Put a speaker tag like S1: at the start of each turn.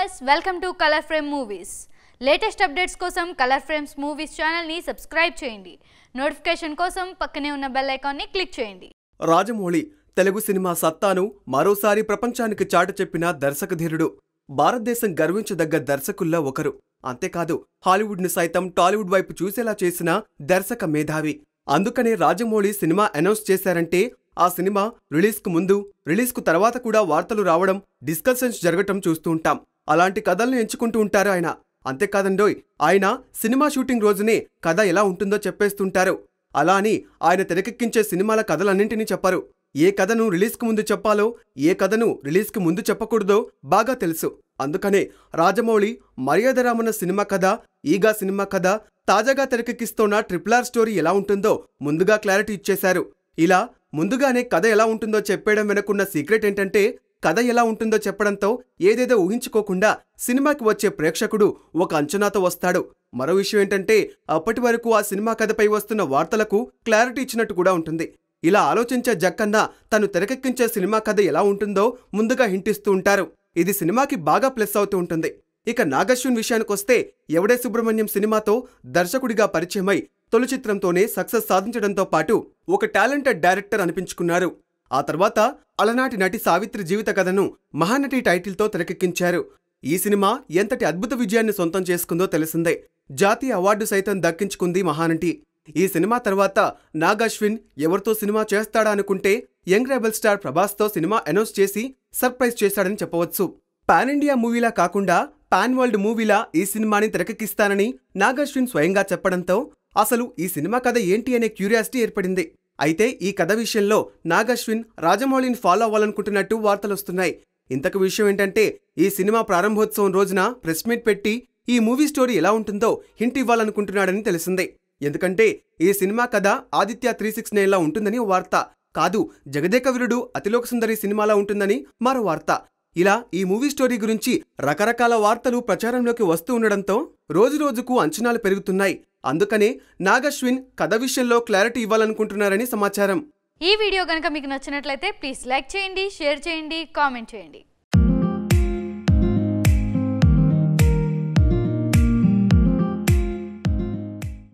S1: viewers welcome to colour frame movies latest updates కోసం colour frames movies ఛానల్ని subscribe చేయండి notification కోసం పక్కనే ఉన్న బెల్ ఐకాన్ని క్లిక్ చేయండి
S2: రాజమౌళి తెలుగు సినిమా సత్తాను మరోసారి ప్రపంచానికి చాటు చెప్పిన దర్శకధీరుడు భారతదేశం గర్వించదగ్గ దర్శకుల్లో ఒకరు అంతేకాదు హాలీవుడ్ను సైతం టాలీవుడ్ వైపు చూసేలా చేసిన దర్శక మేధావి అందుకనే రాజమౌళి సినిమా అనౌన్స్ చేశారంటే ఆ సినిమా రిలీజ్కు ముందు రిలీజ్కు తర్వాత కూడా వార్తలు రావడం డిస్కషన్స్ జరగటం చూస్తూ ఉంటాం అలాంటి కథల్ని ఎంచుకుంటూ ఉంటారు ఆయన అంతేకాదండోయ్ ఆయన సినిమా షూటింగ్ రోజునే కథ ఎలా ఉంటుందో చెప్పేస్తుంటారు అలా అని ఆయన తెరకెక్కించే సినిమాల కథలన్నింటినీ చెప్పరు ఏ కథను రిలీజ్కు ముందు చెప్పాలో ఏ కథను రిలీజ్కు ముందు చెప్పకూడదో బాగా తెలుసు అందుకనే రాజమౌళి మర్యాదరామన్న సినిమా కథ ఈగా సినిమా కథ తాజాగా తెరకెక్కిస్తోన్న ట్రిపుల్ ఆర్ స్టోరీ ఎలా ఉంటుందో ముందుగా క్లారిటీ ఇచ్చేశారు ఇలా ముందుగానే కథ ఎలా ఉంటుందో చెప్పేయడం వెనుకున్న సీక్రెట్ ఏంటంటే కథ ఎలా ఉంటుందో చెప్పడంతో ఏదేదో ఊహించుకోకుండా సినిమాకి వచ్చే ప్రేక్షకుడు ఒక అంచనాతో వస్తాడు మరో విషయం ఏంటంటే అప్పటి వరకు ఆ సినిమా కథపై వస్తున్న వార్తలకు క్లారిటీ ఇచ్చినట్టు కూడా ఉంటుంది ఇలా ఆలోచించే జక్కన్న తను తెరకెక్కించే సినిమా కథ ఎలా ఉంటుందో ముందుగా హింటిస్తూ ఉంటారు ఇది సినిమాకి బాగా ప్లస్ అవుతూ ఉంటుంది ఇక నాగశ్విన్ విషయానికొస్తే ఎవడే సుబ్రహ్మణ్యం సినిమాతో దర్శకుడిగా పరిచయమై తొలి చిత్రంతోనే సక్సెస్ సాధించడంతో పాటు ఒక టాలెంటెడ్ డైరెక్టర్ అనిపించుకున్నారు ఆ తర్వాత అలనాటి నటి సావిత్రి జీవిత కథను మహానటి టైటిల్తో తెరకెక్కించారు ఈ సినిమా ఎంతటి అద్భుత విజయాన్ని సొంతం చేసుకుందో తెలిసిందే జాతీయ అవార్డు సైతం దక్కించుకుంది మహానటి ఈ సినిమా తర్వాత నాగశ్విన్ ఎవరితో సినిమా చేస్తాడా అనుకుంటే యంగ్ రెబల్ స్టార్ ప్రభాస్తో సినిమా అనౌన్స్ చేసి సర్ప్రైజ్ చేశాడని చెప్పవచ్చు పాన్ ఇండియా మూవీలా కాకుండా పాన్ వరల్డ్ మూవీలా ఈ సినిమాని తెరకెక్కిస్తానని నాగశ్విన్ స్వయంగా చెప్పడంతో అసలు ఈ సినిమా కథ ఏంటి అనే క్యూరియాసిటీ ఏర్పడింది అయితే ఈ కథ విషయంలో నాగశ్విన్ రాజమౌళిని ఫాలో అవ్వాలనుకుంటున్నట్టు వార్తలొస్తున్నాయి ఇంతకు విషయం ఏంటంటే ఈ సినిమా ప్రారంభోత్సవం రోజున ప్రెస్ మీట్ పెట్టి ఈ మూవీ స్టోరీ ఎలా ఉంటుందో హింట్ ఇవ్వాలనుకుంటున్నాడని తెలిసిందే ఎందుకంటే ఈ సినిమా కథ ఆదిత్య త్రీ సిక్స్ నైన్లా ఉంటుందని ఓ వార్త కాదు జగదేక వీరుడు అతిలోక సుందరి సినిమాలా ఉంటుందని మరో వార్త ఇలా ఈ మూవీ స్టోరీ గురించి రకరకాల వార్తలు ప్రచారంలోకి వస్తూ ఉండడంతో రోజురోజుకు అంచనాలు పెరుగుతున్నాయి అందుకనే నాగశ్విన్ కథ విషయంలో క్లారిటీ ఇవ్వాలనుకుంటున్నారని సమాచారం
S1: ఈ వీడియో కనుక మీకు నచ్చినట్లయితే ప్లీజ్ లైక్ చేయండి షేర్ చేయండి కామెంట్ చేయండి